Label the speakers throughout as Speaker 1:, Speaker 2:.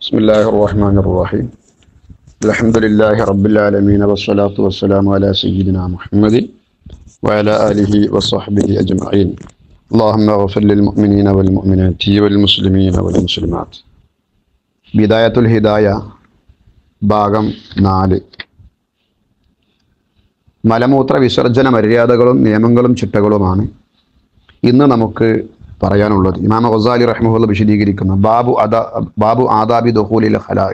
Speaker 1: بسم الله الرحمن الرحيم الحمد لله رب العالمين والصلاة والسلام على سيدنا محمد وعلى آله وصحبه أجمعين اللهم اغفر للمؤمنين والمؤمنات والمسلمين والمسلمات بداية الهداية ഭാഗം നാല് മലമൂത്ര വിസർജന മര്യാദകളും നിയമങ്ങളും ചിട്ടകളുമാണ് ഇന്ന് നമുക്ക് പറയാനുള്ളത് ഇമാം ഗസാലി റഹ്മുല്ല വിശദീകരിക്കുന്ന ബാബു അദാ ബാബു ആദാബി ദുഹൂലിൽ ഹലായ്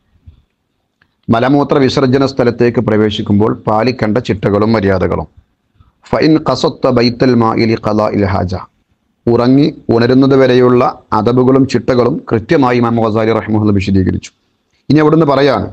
Speaker 1: മലമൂത്ര വിസർജന സ്ഥലത്തേക്ക് പ്രവേശിക്കുമ്പോൾ പാലിക്കേണ്ട ചിട്ടകളും മര്യാദകളും ഫൈൻ ഖസത്ത ബൈത്തൽ മാഇലി ഖലാ ഇൽ ഹാജ ഉറങ്ങി ഉണരുന്നത് വരെയുള്ള അതബുകളും ചിട്ടകളും കൃത്യമായി ഇമാം ഗസാലി റഹ്മുല്ല വിശദീകരിച്ചു ഇനി അവിടുന്ന് പറയാണ്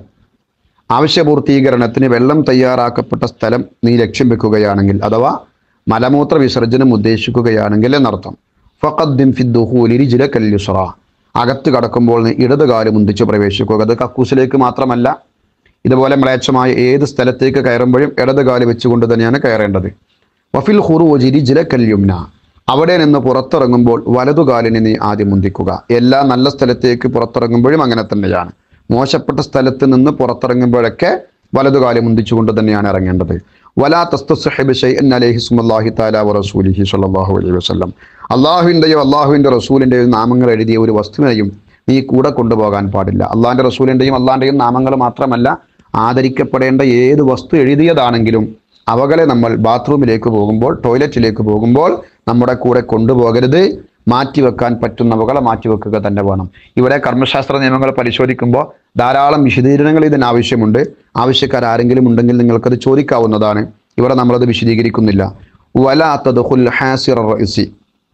Speaker 1: ആവശ്യപൂർത്തീകരണത്തിന് വെള്ളം തയ്യാറാക്കപ്പെട്ട സ്ഥലം നീ ലക്ഷ്യം വെക്കുകയാണെങ്കിൽ അഥവാ മലമൂത്ര വിസർജനം ഉദ്ദേശിക്കുകയാണെങ്കിൽ എന്നർത്ഥം ഫഖദ്ദിം ഫിദ്ദുഹൂലി രിജ്ലക്കൽ യുസ്റ അകത്ത് കടക്കുമ്പോൾ നീ ഇടത് കാല് മുന്തിച്ച് പ്രവേശിക്കുക അത് കക്കൂസിലേക്ക് മാത്രമല്ല ഇതുപോലെ മ്ലേച്ഛമായ ഏത് സ്ഥലത്തേക്ക് കയറുമ്പോഴും ഇടത് കാല് വെച്ചുകൊണ്ട് തന്നെയാണ് കയറേണ്ടത് വഫിൽ ഹുറൂജി രിജ്ലക്കൽ യുംന അവിടെ നിന്ന് പുറത്തിറങ്ങുമ്പോൾ വലതുകാലിനെ നീ ആദ്യം മുന്തിക്കുക എല്ലാ നല്ല സ്ഥലത്തേക്ക് പുറത്തിറങ്ങുമ്പോഴും അങ്ങനെ തന്നെയാണ് മോശപ്പെട്ട സ്ഥലത്ത് നിന്ന് പുറത്തിറങ്ങുമ്പോഴൊക്കെ വലതുകാലി മുന്തിച്ചുകൊണ്ട് തന്നെയാണ് ഇറങ്ങേണ്ടത് വലാ തസ്തസ്ഹിബ് ഷൈഅൻ അലൈഹി സുമല്ലാഹി തആല വറസൂലിഹി സ്വല്ലല്ലാഹു അലൈഹി വസല്ലം അള്ളാഹുവിൻ്റെയോ അള്ളാഹുവിൻ്റെ റസൂലിൻ്റെയോ നാമങ്ങൾ എഴുതിയ ഒരു വസ്തുവിനെയും നീ കൂടെ കൊണ്ടുപോകാൻ പാടില്ല അള്ളാഹിൻ്റെ റസൂലിൻ്റെയും അള്ളാഹിൻ്റെയും നാമങ്ങൾ മാത്രമല്ല ആദരിക്കപ്പെടേണ്ട ഏത് വസ്തു എഴുതിയതാണെങ്കിലും അവകളെ നമ്മൾ ബാത്റൂമിലേക്ക് പോകുമ്പോൾ ടോയ്ലറ്റിലേക്ക് പോകുമ്പോൾ നമ്മുടെ കൂടെ കൊണ്ടുപോകരുത് മാറ്റിവെക്കാൻ പറ്റുന്നവകളെ മാറ്റിവെക്കുക തന്നെ വേണം ഇവിടെ കർമ്മശാസ്ത്ര നിയമങ്ങൾ പരിശോധിക്കുമ്പോൾ ധാരാളം വിശദീകരണങ്ങൾ ഇതിന് ആവശ്യമുണ്ട് ആവശ്യക്കാർ ആരെങ്കിലും ഉണ്ടെങ്കിൽ നിങ്ങൾക്കത് ചോദിക്കാവുന്നതാണ് ഇവിടെ നമ്മളത് വിശദീകരിക്കുന്നില്ല വലാത്തതുൽ ഹാസിർ റഇസി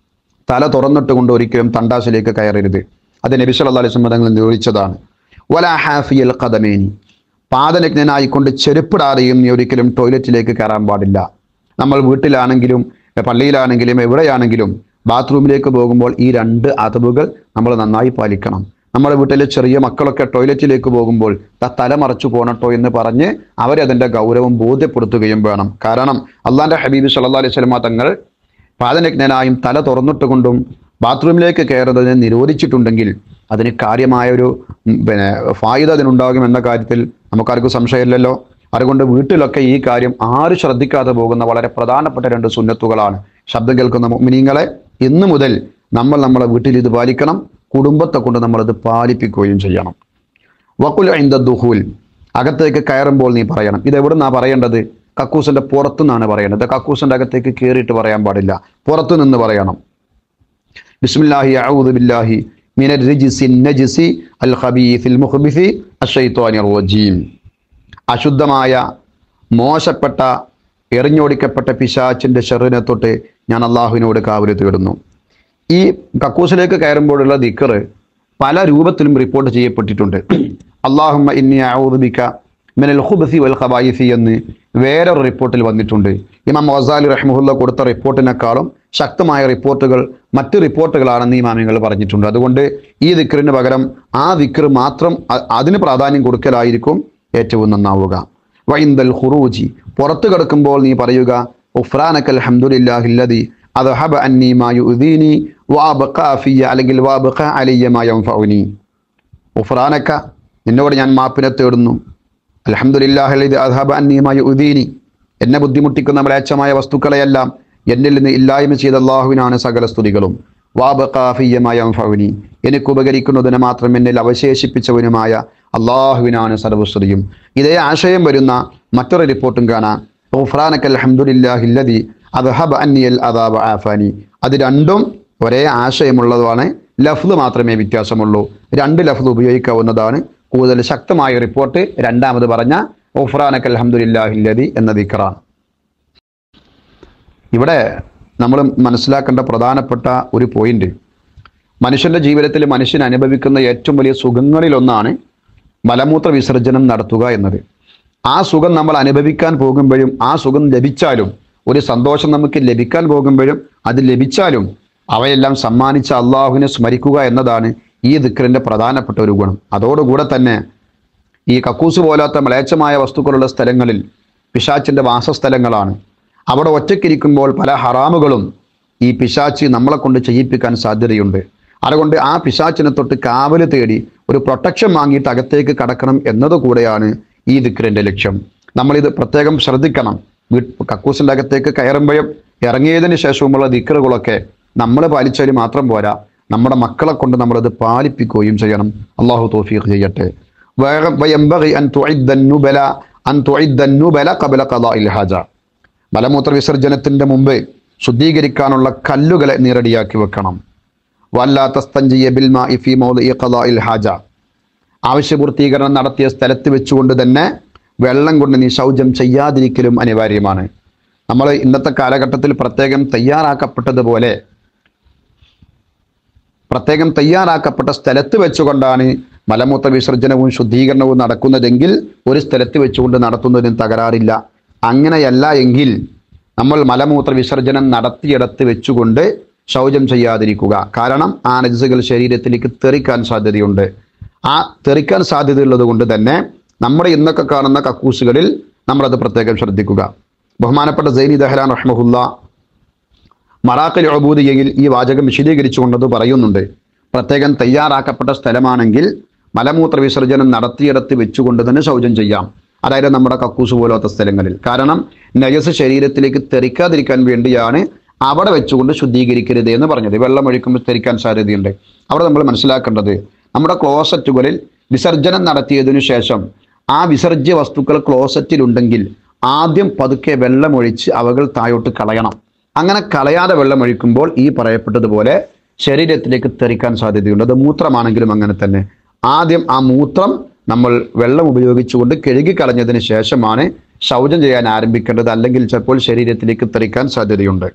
Speaker 1: തല തുറന്നിട്ട് കൊണ്ട് ഒരിക്കലും തണ്ടാസിലേക്ക് കയറരുത് അത് നബി സല്ലല്ലാഹു അലൈഹി വസല്ലം തങ്ങൾ നിയോഗിച്ചതാണ് വലാ ഹാഫിയൽ ഖദമേനി പാദനഗ്നനായിക്കൊണ്ട് ചെരുപ്പിടാതെയും നീ ഒരിക്കലും ടോയ്ലറ്റിലേക്ക് കയറാൻ പാടില്ല നമ്മൾ വീട്ടിലാണെങ്കിലും പള്ളിയിലാണെങ്കിലും എവിടെയാണെങ്കിലും ബാത്റൂമിലേക്ക് പോകുമ്പോൾ ഈ രണ്ട് അതവുകൾ നമ്മൾ നന്നായി പാലിക്കണം നമ്മുടെ വീട്ടിലെ ചെറിയ മക്കളൊക്കെ ടോയ്ലറ്റിലേക്ക് പോകുമ്പോൾ ത തല മറച്ചു പോണട്ടോ എന്ന് പറഞ്ഞ് അവരതിൻ്റെ ഗൗരവം ബോധ്യപ്പെടുത്തുകയും വേണം കാരണം അള്ളാന്റെ ഹബീബ് സല്ലാ അലൈഹി സ്വലമ തങ്ങൾ പാദനഗ്നനായും തല തുറന്നിട്ടുകൊണ്ടും ബാത്റൂമിലേക്ക് കയറുന്നതിനെ നിരോധിച്ചിട്ടുണ്ടെങ്കിൽ അതിന് കാര്യമായ ഒരു ഉം, പിന്നെ ഫായുത അതിനുണ്ടാകും എന്ന കാര്യത്തിൽ നമുക്കാർക്കും സംശയമില്ലല്ലോ അതുകൊണ്ട് വീട്ടിലൊക്കെ ഈ കാര്യം ആരും ശ്രദ്ധിക്കാതെ പോകുന്ന വളരെ പ്രധാനപ്പെട്ട രണ്ട് സുന്നത്തുകളാണ് ശബ്ദം കേൾക്കുന്ന മുഅ്മിനീങ്ങളെ ഇന്നു മുതൽ നമ്മൾ നമ്മളെ വീട്ടിൽ ഇത് പാലിക്കണം കുടുംബത്തെ കൊണ്ട് നമ്മളത് പാലിപ്പിക്കുകയും ചെയ്യണം വക്കുൽ ഐന്ദ ദുഹൂൽ അകത്തേക്ക് കയറുമ്പോൾ നീ പറയണം ഇത് എവിടുന്നാ പറയേണ്ടത് കക്കൂസിന്റെ പുറത്തു നിന്നാണ് പറയേണ്ടത് കക്കൂസിന്റെ അകത്തേക്ക് കയറിയിട്ട് പറയാൻ പാടില്ല പുറത്തു നിന്ന് പറയണം ബിസ്മില്ലാഹി അഊദു ബില്ലാഹി മിനർ റിജ്സി നജ്സി അൽ ഖബീസിൽ മുഖ്ബിസി അശ്ശൈത്വാനിർ റജീം അശുദ്ധമായ മോശപ്പെട്ട എറിഞ്ഞോടിക്കപ്പെട്ട പിശാച്ചിന്റെ ഷെറിനെ തൊട്ട് ഞാൻ അള്ളാഹുവിനോട് കാവല് തേടുന്നു ഈ കക്കൂസിലേക്ക് കയറുമ്പോഴുള്ള ദിക്കറ് പല രൂപത്തിലും റിപ്പോർട്ട് ചെയ്യപ്പെട്ടിട്ടുണ്ട് അള്ളാഹുമ്മ ഇന്നി ഔദുബിക്ക മിനൽ ഖുബ്സി വൽ ഖബായിസി എന്ന് വേറൊരു റിപ്പോർട്ടിൽ വന്നിട്ടുണ്ട് ഇമാം ഗസാലി റഹ്മുല്ല കൊടുത്ത റിപ്പോർട്ടിനേക്കാളും ശക്തമായ റിപ്പോർട്ടുകൾ മറ്റ് റിപ്പോർട്ടുകളാണെന്ന് ഈ മാമികൾ പറഞ്ഞിട്ടുണ്ട് അതുകൊണ്ട് ഈ ദിക്കറിന് പകരം ആ ദിക്കർ മാത്രം അ- അതിന് പ്രാധാന്യം കൊടുക്കലായിരിക്കും ഏറ്റവും നന്നാവുക വൈന്ദൽ ഖുറൂജി പുറത്തു കിടക്കുമ്പോൾ നീ പറയുക ഉഫ്രാനക്കൽ ഹംദുലില്ലാഹില്ലദി അദ്ഹബ അന്നി മാ യുദീനി വഅബ്ഖ ഫിയ അല്ലെങ്കിൽ വഅബ്ഖ അലയ്യ മാ യൻഫഉനി ഉഫ്രാനക്ക നിന്നോട് ഞാൻ മാപ്പിനെ തേടുന്നു അൽഹംദുലില്ലാഹില്ലദി അദ്ഹബ അന്നി മാ യുദീനി എന്നെ ബുദ്ധിമുട്ടിക്കുന്ന മ്ലേച്ഛമായ വസ്തുക്കളെയെല്ലാം എന്നിൽ നിന്ന് ഇല്ലായ്മ ചെയ്ത അള്ളാഹുവിനാണ് സകല സ്തുതികളും വഅബ്ഖ ഫിയ മാ യൻഫഉനി എനിക്ക് ഉപകരിക്കുന്നതിന് മാത്രം എന്നിൽ അവശേഷിപ്പിച്ചവനുമായ അള്ളാഹുവിനാണ് സർവസ്തുതിയും ഇതേ ആശയം വരുന്ന മറ്റൊരു റിപ്പോർട്ടും കാണാം ഉഫ്രാനക്കൽ അൽഹംദുലില്ലാഹില്ലദി അദ്ഹബ അന്നിയൽ അദാബ ആഫാനി അത് രണ്ടും ഒരേ ആശയമുള്ളതാണ് ലഫ്ദ് മാത്രമേ വ്യത്യാസമുള്ളൂ രണ്ട് ലഫ്ദ് ഉപയോഗിക്കാവുന്നതാണ് കൂടുതൽ ശക്തമായ റിപ്പോർട്ട് രണ്ടാമത് പറഞ്ഞ ഉഫ്രാനക്കൽ അൽഹംദുലില്ലാഹില്ലദി എന്ന ദിക്കറാണ് ഇവിടെ നമ്മൾ മനസ്സിലാക്കേണ്ട പ്രധാനപ്പെട്ട ഒരു പോയിന്റ് മനുഷ്യന്റെ ജീവിതത്തിൽ മനുഷ്യൻ അനുഭവിക്കുന്ന ഏറ്റവും വലിയ സുഖങ്ങളിലൊന്നാണ് മലമൂത്ര വിസർജനം നടത്തുക എന്നത് ആ സുഖം നമ്മൾ അനുഭവിക്കാൻ പോകുമ്പോഴും ആ സുഖം ലഭിച്ചാലും ഒരു സന്തോഷം നമുക്ക് ലഭിക്കാൻ പോകുമ്പോഴും അത് ലഭിച്ചാലും അവയെല്ലാം സമ്മാനിച്ച അള്ളാഹുവിനെ സ്മരിക്കുക എന്നതാണ് ഈ ദിക്കറിന്റെ പ്രധാനപ്പെട്ട ഒരു ഗുണം അതോടുകൂടെ തന്നെ ഈ കക്കൂസ് പോലാത്ത മ്ലേച്ഛമായ വസ്തുക്കളുള്ള സ്ഥലങ്ങളിൽ പിശാച്ചിന്റെ വാസസ്ഥലങ്ങളാണ് അവിടെ ഒറ്റയ്ക്കിരിക്കുമ്പോൾ പല ഹറാമുകളും ഈ പിശാച്ച് നമ്മളെ കൊണ്ട് ചെയ്യിപ്പിക്കാൻ സാധ്യതയുണ്ട് അതുകൊണ്ട് ആ പിശാച്ചിനെ തൊട്ട് കാവല് തേടി ഒരു പ്രൊട്ടക്ഷൻ വാങ്ങിയിട്ട് അകത്തേക്ക് കടക്കണം എന്നതുകൂടെയാണ് ഈ ദിക്റിന്റെ ലക്ഷ്യം നമ്മളിത് പ്രത്യേകം ശ്രദ്ധിക്കണം വീട്ട് കക്കൂസിൻ്റെ അകത്തേക്ക് കയറുമ്പോഴും ഇറങ്ങിയതിന് ശേഷവുമുള്ള ദിക്റുകളൊക്കെ നമ്മൾ പാലിച്ചാൽ മാത്രം പോരാ നമ്മുടെ മക്കളെ കൊണ്ട് നമ്മളത് പാലിപ്പിക്കുകയും ചെയ്യണം അള്ളാഹു തോഫീഖ് ചെയ്യട്ടെ വേറെ വയംബഗി അൻ തുഇദ്ദ النبല അൻ തുഇദ്ദ النبല ഖബല ഖദാഇൽ ഹാജ മലമൂത്ര വിസർജനത്തിന്റെ മുമ്പ് ശുദ്ധീകരിക്കാനുള്ള കല്ലുകളെ നീ റെഡിയാക്കി വെക്കണം വല്ലാ തസ്തഞ്ചിയ ബിൽമാഇ ഫീ മൗദിഇ ഖദാഇൽ ഹാജ ആവശ്യപൂർത്തീകരണം നടത്തിയ സ്ഥലത്ത് വെച്ചുകൊണ്ട് തന്നെ വെള്ളം കൊണ്ട് നീ ശൗചം ചെയ്യാതിരിക്കലും അനിവാര്യമാണ് നമ്മൾ ഇന്നത്തെ കാലഘട്ടത്തിൽ പ്രത്യേകം തയ്യാറാക്കപ്പെട്ടതുപോലെ പ്രത്യേകം തയ്യാറാക്കപ്പെട്ട സ്ഥലത്ത് വെച്ചുകൊണ്ടാണ് മലമൂത്ര വിസർജനവും ശുദ്ധീകരണവും നടക്കുന്നതെങ്കിൽ ഒരു സ്ഥലത്ത് വെച്ചുകൊണ്ട് നടത്തുന്നതിന് തകരാറില്ല അങ്ങനെയല്ല എങ്കിൽ നമ്മൾ മലമൂത്ര വിസർജനം നടത്തിയിടത്ത് വെച്ചുകൊണ്ട് ശൗചം ചെയ്യാതിരിക്കുക കാരണം ആ നജസുകൾ ശരീരത്തിലേക്ക് തെറിക്കാൻ സാധ്യതയുണ്ട് ആ തെറിക്കാൻ സാധ്യതയുള്ളത് കൊണ്ട് തന്നെ നമ്മുടെ ഇന്നൊക്കെ കാണുന്ന കക്കൂസുകളിൽ നമ്മളത് പ്രത്യേകം ശ്രദ്ധിക്കുക ബഹുമാനപ്പെട്ട സൈനി ദഹ്ലാൻ റഹ്മഹുല്ല മറാക്കൽ അബൂദിയയിൽ ഈ വാചകം വിശദീകരിച്ചുകൊണ്ടത് പറയുന്നുണ്ട് പ്രത്യേകം തയ്യാറാക്കപ്പെട്ട സ്ഥലമാണെങ്കിൽ മലമൂത്ര വിസർജനം നടത്തിയിടത്ത് വെച്ചുകൊണ്ട് തന്നെ ശൗചം ചെയ്യാം അതായത് നമ്മുടെ കക്കൂസ് പോലത്തെ സ്ഥലങ്ങളിൽ കാരണം നജസ് ശരീരത്തിലേക്ക് തെറിക്കാതിരിക്കാൻ വേണ്ടിയാണ് അവിടെ വെച്ചുകൊണ്ട് ശുദ്ധീകരിക്കരുത് എന്ന് പറഞ്ഞത് വെള്ളം ഒഴിക്കുമ്പോൾ തെറിക്കാൻ സാധ്യതയുണ്ട് അവിടെ നമ്മൾ മനസ്സിലാക്കേണ്ടത് നമ്മുടെ ക്ലോസറ്റുകളിൽ വിസർജനം നടത്തിയതിനു ശേഷം ആ വിസർജ്യ വസ്തുക്കൾ ക്ലോസറ്റിലുണ്ടെങ്കിൽ ആദ്യം പതുക്കെ വെള്ളമൊഴിച്ച് അവകൾ താഴോട്ട് കളയണം അങ്ങനെ കളയാതെ വെള്ളമൊഴിക്കുമ്പോൾ ഈ പറയപ്പെട്ടതുപോലെ ശരീരത്തിലേക്ക് തെറിക്കാൻ സാധ്യതയുണ്ട് അത് മൂത്രമാണെങ്കിലും അങ്ങനെ തന്നെ ആദ്യം ആ മൂത്രം നമ്മൾ വെള്ളം ഉപയോഗിച്ചുകൊണ്ട് കഴുകി കളഞ്ഞതിന് ശേഷമാണ് ശൗചം ചെയ്യാൻ ആരംഭിക്കേണ്ടത് അല്ലെങ്കിൽ ചിലപ്പോൾ ശരീരത്തിലേക്ക് തെറിക്കാൻ സാധ്യതയുണ്ട്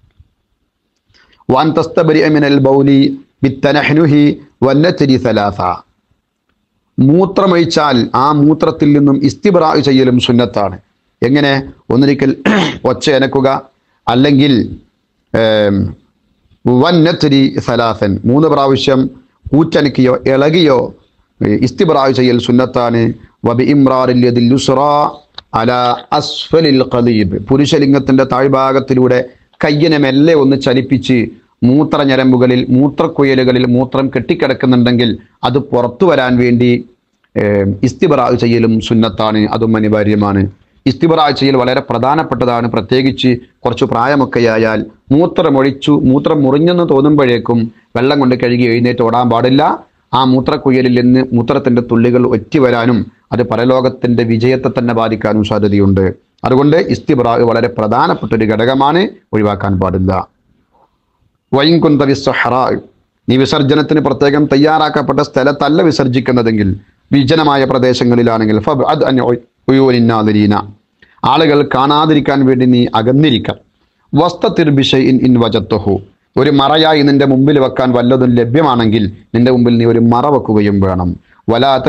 Speaker 1: വാൻ തസ്തബരി മിനൽ ബൗലി ബിത്തനഹ്നുഹി വന്നച്ചരി സലാസ മൂത്രമൊഴിച്ചാൽ ആ മൂത്രത്തിൽ നിന്നും ഇസ്തിബ്രാ ചെയ്യലും സുന്നത്താണ് എങ്ങനെ ഒന്നിരിക്കൽ ഒച്ച അനക്കുക അല്ലെങ്കിൽ ഏം, വന്നത്തിരി സലാസൻ മൂന്ന് പ്രാവശ്യം കൂറ്റനക്കിയോ ഇളകിയോ ഇസ്തിബ്രാ ചെയ്യൽ സുന്നത്താണ് വബി ഇമ്രാറിൽ യദിൽ യുസ്റാ അല അസ്ഫലിൽ ഖലീബ് പുരുഷലിംഗത്തിന്റെ താഴ്ഭാഗത്തിലൂടെ കയ്യനെ മെല്ലെ ഒന്ന് ചലിപ്പിച്ച് മൂത്രഞരമ്പുകളിൽ മൂത്രക്കുയലുകളിൽ മൂത്രം കെട്ടിക്കിടക്കുന്നുണ്ടെങ്കിൽ അത് പുറത്തു വരാൻ വേണ്ടി ഏം, ഇസ്തിബറാ ചെയ്യലും സുന്നത്താണ് അതും അനിവാര്യമാണ് ഇസ്തിബറാ ചെയ്യൽ വളരെ പ്രധാനപ്പെട്ടതാണ് പ്രത്യേകിച്ച് കുറച്ച് പ്രായമൊക്കെയായാൽ മൂത്രമൊഴിച്ചു മൂത്രം മുറിഞ്ഞെന്ന് തോന്നുമ്പോഴേക്കും വെള്ളം കൊണ്ട് കഴുകി എഴുന്നേറ്റ് ഓടാൻ പാടില്ല ആ മൂത്രക്കുയലിൽ നിന്ന് മൂത്രത്തിന്റെ തുള്ളികൾ ഒറ്റി വരാനും അത് പരലോകത്തിന്റെ വിജയത്തെ തന്നെ ബാധിക്കാനും സാധ്യതയുണ്ട് അതുകൊണ്ട് ഇസ്തിബറാ വളരെ പ്രധാനപ്പെട്ട ഒരു ഘടകമാണ് ഒഴിവാക്കാൻ പാടില്ല വൈകുന്ത വിസ്സഹറ നീ വിസർജനത്തിന് പ്രത്യേകം തയ്യാറാക്കപ്പെട്ട സ്ഥലത്തല്ല വിസർജിക്കുന്നതെങ്കിൽ വിജനമായ പ്രദേശങ്ങളിലാണെങ്കിൽ ഫബ് അത് ഉയൂനിന്നാതിരീന ആളുകൾ കാണാതിരിക്കാൻ വേണ്ടി നീ അകന്നിരിക്കാം വസ്തത്തിർബിഷ ഇൻ ഇൻ വജത്തുഹു ഒരു മറയായി നിന്റെ മുമ്പിൽ വെക്കാൻ വല്ലതും ലഭ്യമാണെങ്കിൽ നിന്റെ മുമ്പിൽ നീ ഒരു മറ വെക്കുകയും വേണം വലാത്ത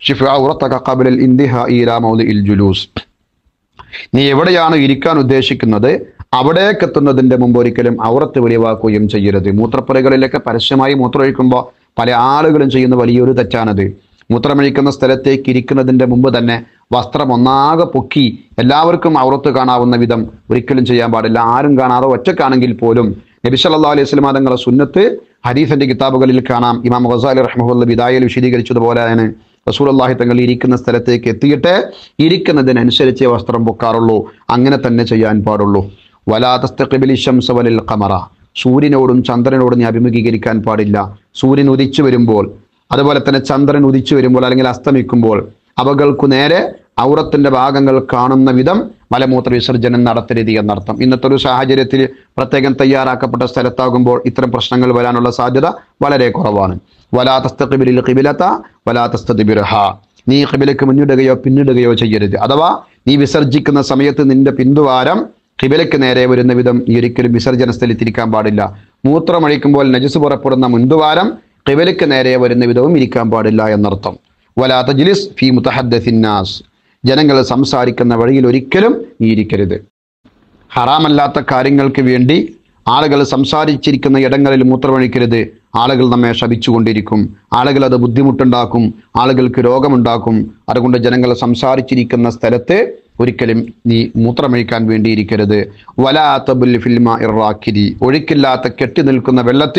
Speaker 1: ജുലൂസ് നീ എവിടെയാണ് ഇരിക്കാൻ ഉദ്ദേശിക്കുന്നത് അവിടേക്ക് എത്തുന്നതിന്റെ മുമ്പ് ഒരിക്കലും ഔറത്ത് വെളിവാക്കുകയും ചെയ്യരുത് മൂത്രപ്പുരകളിലൊക്കെ പരസ്യമായി മൂത്രമൊഴിക്കുമ്പോൾ പല ആളുകളും ചെയ്യുന്ന വലിയൊരു തെറ്റാണത് മൂത്രമൊഴിക്കുന്ന സ്ഥലത്തേക്ക് ഇരിക്കുന്നതിന്റെ മുമ്പ് തന്നെ വസ്ത്രം ഒന്നാകെ പൊക്കി എല്ലാവർക്കും ഔറത്ത് കാണാവുന്ന വിധം ഒരിക്കലും ചെയ്യാൻ പാടില്ല ആരും കാണാതെ ഒറ്റക്കാണെങ്കിൽ പോലും നബി സല്ലല്ലാഹു അലൈഹി വസല്ലം തങ്ങളുടെ സുന്നത്ത് ഹദീസിന്റെ കിതാബുകളിൽ കാണാം ഇമാം ഗസാലി റഹ്മുല്ല വിദായയിൽ വിശദീകരിച്ചതുപോലെയാണ് റസൂലുള്ളാഹി തങ്ങൾ ഇരിക്കുന്ന സ്ഥലത്തേക്ക് എത്തിയിട്ട് ഇരിക്കുന്നതിനനുസരിച്ച് വസ്ത്രം പൊക്കാറുള്ളൂ അങ്ങനെ തന്നെ ചെയ്യാൻ പാടുള്ളൂ വലാതസ്തഖിബിലി ശംസ വലിൽ ഖമറ സൂര്യനോടും ചന്ദ്രനോടും നീ അഭിമുഖീകരിക്കാൻ പാടില്ല സൂര്യൻ ഉദിച്ചു വരുമ്പോൾ അതുപോലെ തന്നെ ചന്ദ്രൻ ഉദിച്ചു വരുമ്പോൾ അല്ലെങ്കിൽ അസ്തമിക്കുമ്പോൾ അവകൾക്കു നേരെ ഔറത്തിന്റെ ഭാഗങ്ങൾ കാണുന്ന വിധം മലമൂത്ര വിസർജനം നടത്തരുത് എന്നർത്ഥം ഇന്നത്തെ ഒരു സാഹചര്യത്തിൽ പ്രത്യേകം തയ്യാറാക്കപ്പെട്ട സ്ഥലത്താകുമ്പോൾ ഇത്തരം പ്രശ്നങ്ങൾ വരാനുള്ള സാധ്യത വളരെ കുറവാണ് വലാതസ്തഖിബിലിൽ ഖിബിലത വലാതസ്തദിബിർഹ നീ ഖിബിലക്ക് മുന്നിടുകയോ പിന്നിടുകയോ ചെയ്യരുത് അഥവാ നീ വിസർജിക്കുന്ന സമയത്ത് നിന്റെ പിന്തുവാരം ഖിബിലക്ക് നേരെ വരുന്ന വിധം നീ ഒരിക്കലും വിസർജന സ്ഥലത്തിരിക്കാൻ പാടില്ല മൂത്രമൊഴിക്കുമ്പോൾ നജസ് പുറപ്പെടുന്ന മുൻതുവാരം ഖിബിലക്ക് നേരെ വരുന്ന വിധവും ഇരിക്കാൻ പാടില്ല എന്നർത്ഥം വലാ തജ്ലിസ് ഫി മുതഹദ്ദിനാസ് ജനങ്ങൾ സംസാരിക്കുന്ന വഴിയിൽ ഒരിക്കലും നീ ഇരിക്കരുത് ഹറാമല്ലാത്ത കാര്യങ്ങൾക്ക് വേണ്ടി ആളുകൾ സംസാരിച്ചിരിക്കുന്ന ഇടങ്ങളിൽ മൂത്രമൊഴിക്കരുത് ആളുകൾ നമ്മെ ശപിച്ചുകൊണ്ടിരിക്കും ആളുകൾ അത് ബുദ്ധിമുട്ടുണ്ടാക്കും ആളുകൾക്ക് രോഗമുണ്ടാക്കും അതുകൊണ്ട് ജനങ്ങൾ സംസാരിച്ചിരിക്കുന്ന സ്ഥലത്ത് ഒരിക്കലും നീ മൂത്രമൊഴിക്കാൻ വേണ്ടി ഇരിക്കരുത് വലാത്തബുൽ ഫിൽമ ഇറാക്കിരി ഒഴുക്കില്ലാത്ത കെട്ടി നിൽക്കുന്ന വെള്ളത്തിൽ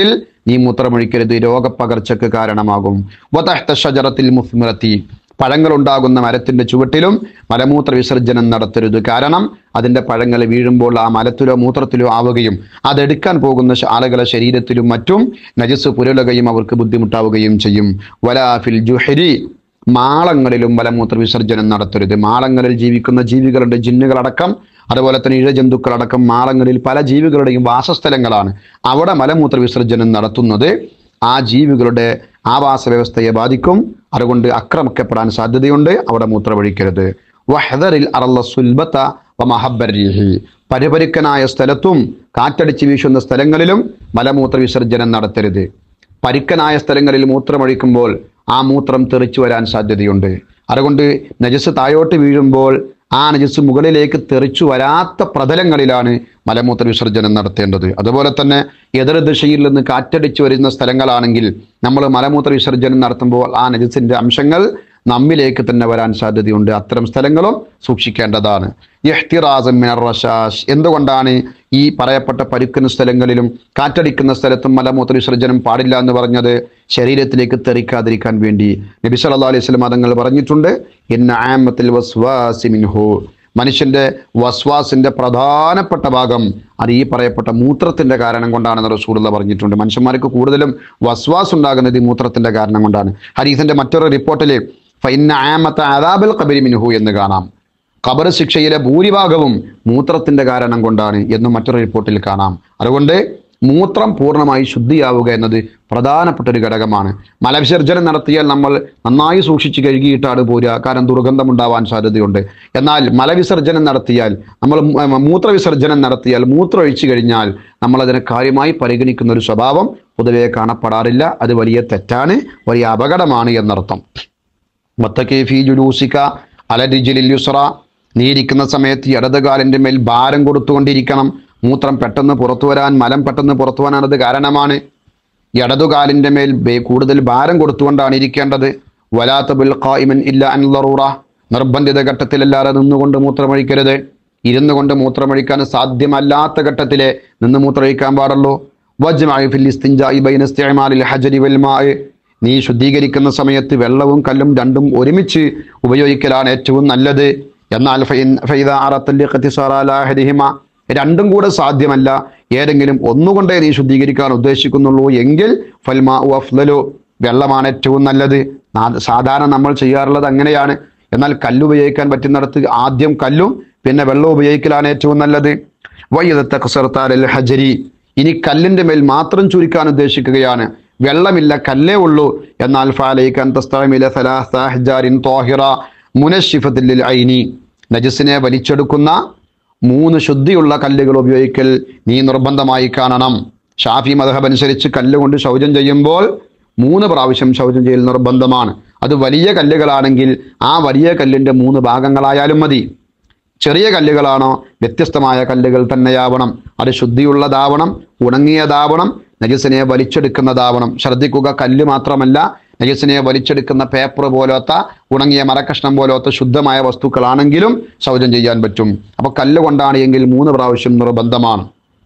Speaker 1: നീ മൂത്രമൊഴിക്കരുത് രോഗപ്പകർച്ചക്ക് കാരണമാകും വതഹ്ത ഷജറത്തിൽ മുസ്മിറത്തി പഴങ്ങളുണ്ടാകുന്ന മരത്തിന്റെ ചുവട്ടിലും മലമൂത്ര വിസർജനം നടത്തരുത് കാരണം അതിന്റെ പഴങ്ങൾ വീഴുമ്പോൾ ആ മലത്തിലോ മൂത്രത്തിലോ ആവുകയും അതെടുക്കാൻ പോകുന്ന ശ- ആളുകളുടെ ശരീരത്തിലും മറ്റും നജസ് പുരളുകയും അവർക്ക് ബുദ്ധിമുട്ടാവുകയും ചെയ്യും വലാഫിൽ ജുഹരി മാളങ്ങളിലും മലമൂത്ര വിസർജനം നടത്തരുത് മാളങ്ങളിൽ ജീവിക്കുന്ന ജീവികളുടെ ജിന്നുകളടക്കം അതുപോലെ തന്നെ ഇഴജന്തുക്കളടക്കം മാളങ്ങളിൽ പല ജീവികളുടെയും വാസസ്ഥലങ്ങളാണ് അവിടെ മലമൂത്ര വിസർജനം നടത്തുന്നത് ആ ജീവികളുടെ ആവാസ വ്യവസ്ഥയെ ബാധിക്കും അതുകൊണ്ട് ആക്രമിക്കപ്പെടാൻ സാധ്യതയുണ്ട് അവിടെ മൂത്രമൊഴിക്കരുത് വഹദറിൽ അറല്ല സുൽബത്ത വമഹബരീഹി പരിപരുക്കനായ സ്ഥലത്തും കാറ്റടിച്ച് വീശുന്ന സ്ഥലങ്ങളിലും മലമൂത്ര വിസർജനം നടത്തരുത് പരുക്കനായ സ്ഥലങ്ങളിൽ മൂത്രമൊഴിക്കുമ്പോൾ ആ മൂത്രം തെറിച്ചു വരാൻ സാധ്യതയുണ്ട് അതുകൊണ്ട് നജസ് താഴോട്ട് വീഴുമ്പോൾ ആ നജസ് മുകളിലേക്ക് തെറിച്ചു വരാത്ത പ്രതലങ്ങളിലാണ് മലമൂത്ര വിസർജനം നടത്തേണ്ടത് അതുപോലെ തന്നെ എതിർ ദിശയിൽ നിന്ന് കാറ്റടിച്ചു വരുന്ന സ്ഥലങ്ങളാണെങ്കിൽ നമ്മൾ മലമൂത്ര വിസർജനം നടത്തുമ്പോൾ ആ നജസിന്റെ അംശങ്ങൾ നമ്മിലേക്ക് തന്നെ വരാൻ സാധ്യതയുണ്ട് അത്തരം സ്ഥലങ്ങളും സൂക്ഷിക്കേണ്ടതാണ് ഇഹ്തിറാസം മിനർ റശാഷ് എന്തുകൊണ്ടാണ് ഈ പറയപ്പെട്ട പരുക്കുന്ന സ്ഥലങ്ങളിലും കാറ്റടിക്കുന്ന സ്ഥലത്തും മലമൂത്ര വിസർജനം പാടില്ല എന്ന് പറഞ്ഞത് ശരീരത്തിലേക്ക് തെറിക്കാതിരിക്കാൻ വേണ്ടി നബി സല്ലല്ലാഹു അലൈഹി വസല്ലം തങ്ങൾ പറഞ്ഞിട്ടുണ്ട് ഇന്ന ആമത്തിൽ വസ്വാസി മിൻഹു മനുഷ്യന്റെ വസ്വാസിന്റെ പ്രധാനപ്പെട്ട ഭാഗം അത് ഈ പറയപ്പെട്ട മൂത്രത്തിന്റെ കാരണം കൊണ്ടാണെന്ന് റസൂലുള്ള പറഞ്ഞിട്ടുണ്ട് മനുഷ്യന്മാർക്ക് കൂടുതലും വസ്വാസ് ഉണ്ടാകുന്നത് ഈ മൂത്രത്തിന്റെ കാരണം കൊണ്ടാണ് ഹരീസിന്റെ മറ്റൊരു റിപ്പോർട്ടിൽ ഫൈന ആമത്ത അദാബിൽ ഖബരി മിൻഹു എന്ന് കാണാം ഖബർ ശിക്ഷയിലെ ഭൂരിഭാഗവും മൂത്രത്തിന്റെ കാരണം കൊണ്ടാണ് എന്നും മറ്റൊരു റിപ്പോർട്ടിൽ കാണാം അതുകൊണ്ട് മൂത്രം പൂർണ്ണമായി ശുദ്ധിയാവുക എന്നത് പ്രധാനപ്പെട്ട ഒരു ഘടകമാണ് മലവിസർജനം നടത്തിയാൽ നമ്മൾ നന്നായി സൂക്ഷിച്ച് കഴുകിയിട്ടാണ് പോരുക കാരണം ദുർഗന്ധം ഉണ്ടാവാൻ സാധ്യതയുണ്ട് എന്നാൽ മലവിസർജനം നടത്തിയാൽ നമ്മൾ മ- മൂത്രവിസർജനം നടത്തിയാൽ മൂത്രം ഒഴിച്ചു കഴിഞ്ഞാൽ നമ്മൾ അതിനെ കാര്യമായി പരിഗണിക്കുന്ന ഒരു സ്വഭാവം പൊതുവെ കാണപ്പെടാറില്ല അത് വലിയ തെറ്റാണ് വലിയ അപകടമാണ് എന്നർത്ഥം മത്തക്കെ ഫീ ജുലൂസിക്ക അലരിജിലിൽ യുസ്ര നീ ഇരിക്കുന്ന സമയത്ത് ഈ ഇടതുകാലിൻ്റെ മേൽ ഭാരം കൊടുത്തുകൊണ്ടിരിക്കണം മൂത്രം പെട്ടെന്ന് പുറത്തു വരാൻ മലം പെട്ടെന്ന് പുറത്തു വരാനത് കാരണമാണ് ഈ ഇടതുകാലിൻ്റെ മേൽ ബേ- കൂടുതൽ ഭാരം കൊടുത്തുകൊണ്ടാണ് ഇരിക്കേണ്ടത് വലാത്ത ബിൽ ഖായിമൻ ഇല്ല അൻലറൂറ നിർബന്ധിത ഘട്ടത്തിലല്ലാതെ നിന്നുകൊണ്ട് മൂത്രമൊഴിക്കരുത് ഇരുന്നു കൊണ്ട് മൂത്രമൊഴിക്കാൻ സാധ്യമല്ലാത്ത ഘട്ടത്തിലെ നിന്ന് മൂത്രമൊഴിക്കാൻ പാടുള്ളൂ വജ്മഅ ഫിൽ ഇസ്തിൻജാഇ ബൈന ഇസ്തിഅമാലിൽ ഹജരി വൽ മാഇ നീ ശുദ്ധീകരിക്കുന്ന സമയത്ത് വെള്ളവും കല്ലും രണ്ടും ഒരുമിച്ച് ഉപയോഗിക്കലാണ് ഏറ്റവും നല്ലത് എന്നാൽ ഫൈൻ- ഫൈദാ അറത്തൽ ഇഖ്തിസാറ അലാ അഹദിഹിമ രണ്ടും കൂടെ സാധ്യമല്ല ഏതെങ്കിലും ഒന്നുകൊണ്ടേ നീ ശുദ്ധീകരിക്കാൻ ഉദ്ദേശിക്കുന്നുള്ളൂ എങ്കിൽ ഫൽമാ അഫ്ലലു വെള്ളമാണ് ഏറ്റവും നല്ലത് നാ- സാധാരണ നമ്മൾ ചെയ്യാറുള്ളത് അങ്ങനെയാണ് എന്നാൽ കല്ല് ഉപയോഗിക്കാൻ പറ്റുന്നിടത്ത് ആദ്യം കല്ലും പിന്നെ വെള്ളം ഉപയോഗിക്കലാണ് ഏറ്റവും നല്ലത് വയ്യദത്ത ഖസർത്താൽ ഹജരി ഇനി കല്ലിന്റെ മേൽ മാത്രം ചുരുക്കാൻ ഉദ്ദേശിക്കുകയാണ് വെള്ളമില്ല കല്ലേ ഉള്ളൂ എന്നാൽ ഫാലൈക്കാൻ തസ്തഅമില സലാസ അഹ്ജാരിൻ ത്വാഹിറ മുനശ്ശിഫത്തിൽ ലിൽ ഐനി നജസിനെ വലിച്ചെടുക്കുന്ന മൂന്ന് ശുദ്ധിയുള്ള കല്ലുകൾ ഉപയോഗിക്കൽ നീ നിർബന്ധമായി കാണണം ഷാഫി മദഹബ് അനുസരിച്ച് കല്ലുകൊണ്ട് ശൗചം ചെയ്യുമ്പോൾ മൂന്ന് പ്രാവശ്യം ശൗചം ചെയ്യൽ നിർബന്ധമാണ് അത് വലിയ കല്ലുകളാണെങ്കിൽ ആ വലിയ കല്ലിന്റെ മൂന്ന് ഭാഗങ്ങളായാലും മതി ചെറിയ കല്ലുകളാണോ വ്യത്യസ്തമായ കല്ലുകൾ തന്നെയാവണം അത് ശുദ്ധിയുള്ളതാവണം ഉണങ്ങിയതാവണം നജസിനെ വലിച്ചെടുക്കുന്നതാവണം ശ്രദ്ധിക്കുക കല്ല് മാത്രമല്ല നജസിനെ വലിച്ചെടുക്കുന്ന പേപ്പർ പോലത്തെ ഉണങ്ങിയ മരക്കഷ്ണം പോലത്തെ ശുദ്ധമായ വസ്തുക്കളാണെങ്കിലും ശൗചം ചെയ്യാൻ പറ്റും അപ്പൊ കല്ല് കൊണ്ടാണ് എങ്കിൽ മൂന്ന് പ്രാവശ്യം നിർബന്ധമാണ്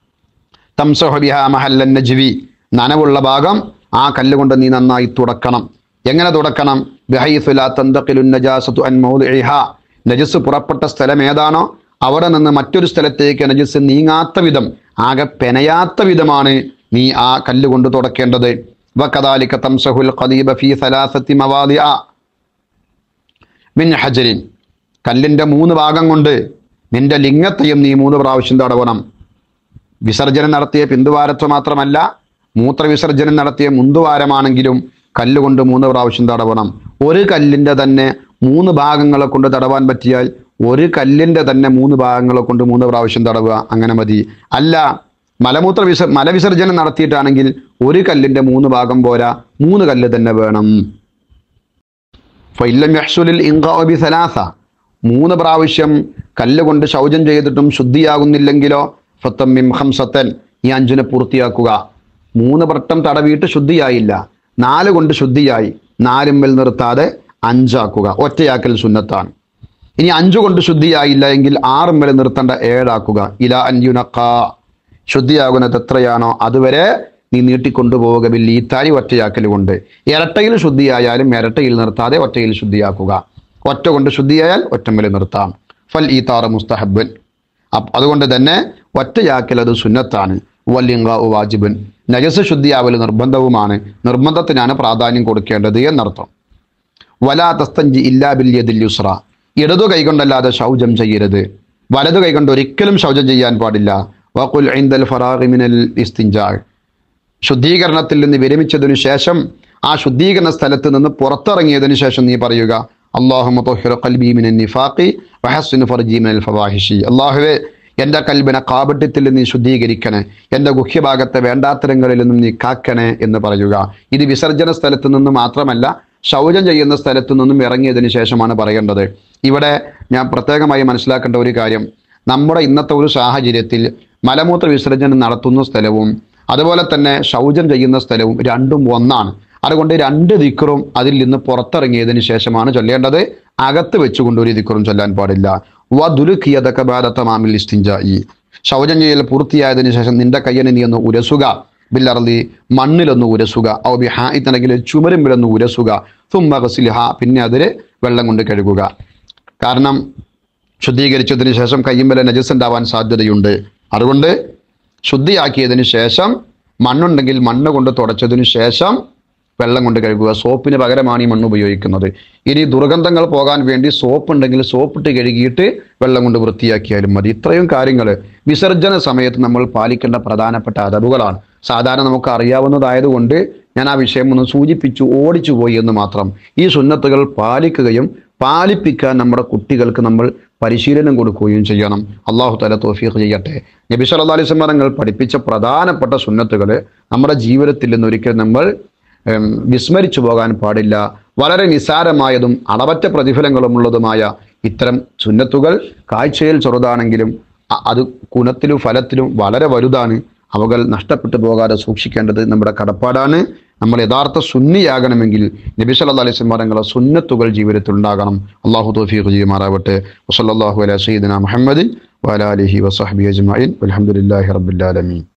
Speaker 1: തംസഹബിഹ മഹല്ലൻ നജ്വി നനവുള്ള ഭാഗം ആ കല്ലുകൊണ്ട് നീ നന്നായി തുടക്കണം എങ്ങനെ തുടക്കണം ബഹൈസു ലാ തന്തഖിലു നജാസതു അൻ മൗദിഇഹ നജസ് പുറപ്പെട്ട സ്ഥലം ഏതാണോ അവിടെ നിന്ന് മറ്റൊരു സ്ഥലത്തേക്ക് നജസ് നീങ്ങാത്ത വിധം ആകെ പെനയാത്ത വിധമാണ് നീ ആ കല്ലുകൊണ്ട് തുടക്കേണ്ടത് വകദാലിക തംസഹുൽ ഖദീബ ഫീ സലാസത്തി മവാദിഅ മിൻ ഹജരിൻ കല്ലിന്റെ മൂന്ന് ഭാഗം കൊണ്ട് നിന്റെ ലിംഗത്തെയും നീ മൂന്ന് പ്രാവശ്യം തടവണം വിസർജനം നടത്തിയ പിന്തുവാരത്വം മാത്രമല്ല മൂത്രവിസർജനം നടത്തിയ മുന്തുവാരമാണെങ്കിലും കല്ലുകൊണ്ട് മൂന്ന് പ്രാവശ്യം തടവണം ഒരു കല്ലിന്റെ തന്നെ മൂന്ന് ഭാഗങ്ങളെ കൊണ്ട് തടവാൻ പറ്റിയാൽ ഒരു കല്ലിന്റെ തന്നെ മൂന്ന് ഭാഗങ്ങളെ കൊണ്ട് മൂന്ന് പ്രാവശ്യം തടവുക അങ്ങനെ മതി അല്ല മലമൂത്ര വിസ മലവിസർജനം നടത്തിയിട്ടാണെങ്കിൽ ഒരു കല്ലിന്റെ മൂന്ന് ഭാഗം പോരാ മൂന്ന് കല്ല് തന്നെ വേണം ഫൈലം യഹ്സുലിൽ ഇൻഖാഉ ബി സലാസ മൂന്ന് പ്രാവശ്യം കല്ല് കൊണ്ട് ശൗചം ചെയ്തിട്ടും ശുദ്ധിയാകുന്നില്ലെങ്കിലോ ഫത്തമ്മിം ഹംസത്തൻ ഈ അഞ്ചിനെ പൂർത്തിയാക്കുക മൂന്ന് വട്ടം തടവിയിട്ട് ശുദ്ധിയായില്ല നാല് കൊണ്ട് ശുദ്ധിയായി നാലുമ്മൽ നിർത്താതെ അഞ്ചാക്കുക ഒറ്റയാക്കൽ സുന്നത്താണ് ഇനി അഞ്ചു കൊണ്ട് ശുദ്ധിയായില്ല എങ്കിൽ ആറും വരെ നിർത്തേണ്ട ഏഴാക്കുക ഇല അൻയുനക്ക ശുദ്ധിയാകുന്നത് എത്രയാണോ അതുവരെ നീ നീട്ടിക്കൊണ്ടുപോവുക ബിൽ ഈത്താരി ഒറ്റയാക്കൽ കൊണ്ട് ഇരട്ടയിൽ ശുദ്ധിയായാലും ഇരട്ടയിൽ നിർത്താതെ ഒറ്റയിൽ ശുദ്ധിയാക്കുക ഒറ്റ കൊണ്ട് ശുദ്ധിയായാൽ ഒറ്റമ്മൽ നിർത്താം ഫൽ ഈത്താറ് മുസ്തഹബൻ അപ്പ- അതുകൊണ്ട് തന്നെ ഒറ്റയാക്കൽ അത് സുന്നത്താണ് വല്ലിങ്ക വാജിബൻ നജസ് ശുദ്ധിയാവൽ നിർബന്ധവുമാണ് നിർബന്ധത്തിനാണ് പ്രാധാന്യം കൊടുക്കേണ്ടത് എന്നർത്ഥം വലാ തസ്തഞ്ചി ഇല്ലാ ബില്യദിൽ യുസ്ര ഇടതു കൈകൊണ്ടല്ലാതെ ശൗചം ചെയ്യരുത് വലതു കൈകൊണ്ട് ഒരിക്കലും ശൗചം ചെയ്യാൻ പാടില്ല വഖുൽ ഇൻദൽ ഫറാഗി മിനൽ ഇസ്തിഞ്ചാ ശുദ്ധീകരണത്തിൽ നിന്ന് വിരമിച്ചതിനു ശേഷം ആ ശുദ്ധീകരണ സ്ഥലത്ത് നിന്ന് പുറത്തിറങ്ങിയതിനു ശേഷം നീ പറയുക അള്ളാഹു ഖൽബി മിനൻ നിഫാഖി വഹസ്സിനു ഫർജി മിനൽ ഫവാഹിഷി അള്ളാഹുവേ എൻ്റെ കൽബിനെ കാപട്യത്തിൽ നീ ശുദ്ധീകരിക്കണേ എൻ്റെ ഗുഹ്യഭാഗത്തെ വേണ്ടാത്തരങ്ങളിൽ നിന്നും നീ കാക്കണേ എന്ന് പറയുക ഇത് വിസർജന സ്ഥലത്ത് നിന്ന് മാത്രമല്ല ശൗചം ചെയ്യുന്ന സ്ഥലത്തു നിന്നും ഇറങ്ങിയതിന് ശേഷമാണ് പറയേണ്ടത് ഇവിടെ ഞാൻ പ്രത്യേകമായി മനസ്സിലാക്കേണ്ട ഒരു കാര്യം നമ്മുടെ ഇന്നത്തെ ഒരു സാഹചര്യത്തിൽ മലമൂത്ര വിസർജനം നടത്തുന്ന സ്ഥലവും അതുപോലെ തന്നെ ശൗചം ചെയ്യുന്ന സ്ഥലവും രണ്ടും ഒന്നാണ് അതുകൊണ്ട് രണ്ട് ദിക്കറും അതിൽ നിന്ന് പുറത്തിറങ്ങിയതിന് ശേഷമാണ് ചൊല്ലേണ്ടത് അകത്ത് വെച്ചുകൊണ്ട് ഒരു ദിക്കറും ചൊല്ലാൻ പാടില്ല വധുലുക്കിയതൊക്കെ ബാധത്തമാമിൽ ഇസ്തിഞ്ചായി ശൗചം ചെയ്യൽ പൂർത്തിയായതിനു ശേഷം നിന്റെ കയ്യനെ നീ ഒന്ന് ഉരസുക ബില്ലറലി മണ്ണിലൊന്ന് ഉരസുക ഔ ബി ഹായിത്തണെങ്കിൽ ചുമരുമ്പിലൊന്ന് ഉരസുക തുമ്മകസിലിഹ പിന്നെ അതിൽ വെള്ളം കൊണ്ട് കഴുകുക കാരണം ശുദ്ധീകരിച്ചതിന് ശേഷം കയ്യുമ്പല നജസ് ഉണ്ടാവാൻ സാധ്യതയുണ്ട് അതുകൊണ്ട് ശുദ്ധിയാക്കിയതിന് ശേഷം മണ്ണുണ്ടെങ്കിൽ മണ്ണ് കൊണ്ട് തുടച്ചതിന് ശേഷം വെള്ളം കൊണ്ട് കഴുകുക സോപ്പിന് പകരമാണ് ഈ മണ്ണ് ഉപയോഗിക്കുന്നത് ഇനി ദുർഗന്ധങ്ങൾ പോകാൻ വേണ്ടി സോപ്പ് ഉണ്ടെങ്കിൽ സോപ്പിട്ട് കഴുകിയിട്ട് വെള്ളം കൊണ്ട് വൃത്തിയാക്കിയാലും മതി ഇത്രയും കാര്യങ്ങൾ വിസർജന സമയത്ത് നമ്മൾ പാലിക്കേണ്ട പ്രധാനപ്പെട്ട അതവുകളാണ് സാധാരണ നമുക്ക് അറിയാവുന്നതായതുകൊണ്ട് ഞാൻ ആ വിഷയം ഒന്ന് സൂചിപ്പിച്ചു ഓടിച്ചു പോയി എന്ന് മാത്രം ഈ സുന്നത്തുകൾ പാലിക്കുകയും പാലിപ്പിക്കാൻ നമ്മുടെ കുട്ടികൾക്ക് നമ്മൾ പരിശീലനം കൊടുക്കുകയും ചെയ്യണം അള്ളാഹു തല തോഫീഖ് ചെയ്യട്ടെ നബി സല്ലല്ലാഹു അലൈഹി വസല്ലം തങ്ങൾ പഠിപ്പിച്ച പ്രധാനപ്പെട്ട സുന്നത്തുകൾ നമ്മുടെ ജീവിതത്തിൽ നിന്ന് ഒരിക്കലും നമ്മൾ ഉം, വിസ്മരിച്ചു പോകാൻ പാടില്ല വളരെ നിസാരമായതും അളവറ്റ പ്രതിഫലങ്ങളുമുള്ളതുമായ ഇത്തരം സുന്നത്തുകൾ കാഴ്ചയിൽ ചെറുതാണെങ്കിലും അ- അത് ഗുണത്തിലും ഫലത്തിലും വളരെ വലുതാണ് അവകൾ നഷ്ടപ്പെട്ടു പോകാതെ സൂക്ഷിക്കേണ്ടത് നമ്മുടെ കടപ്പാടാണ് നമ്മൾ യഥാർത്ഥ സുന്നിയാകണമെങ്കിൽ നബി സല്ലല്ലാഹു അലൈഹി വസല്ലം തങ്ങളുടെ സുന്നത്തുകൾ ജീവിതത്തിൽ ഉണ്ടാകണം അള്ളാഹു തൗഫീഖ് ചെയ്യുമാറാവട്ടെ വസല്ലല്ലാഹു അലാ സയ്യിദിന മുഹമ്മദിൻ വഅലാ ആലിഹി വസഹ്ബിഹി അജ്മഈൻ വൽഹംദുലില്ലാഹി റബ്ബിൽ ആലമീൻ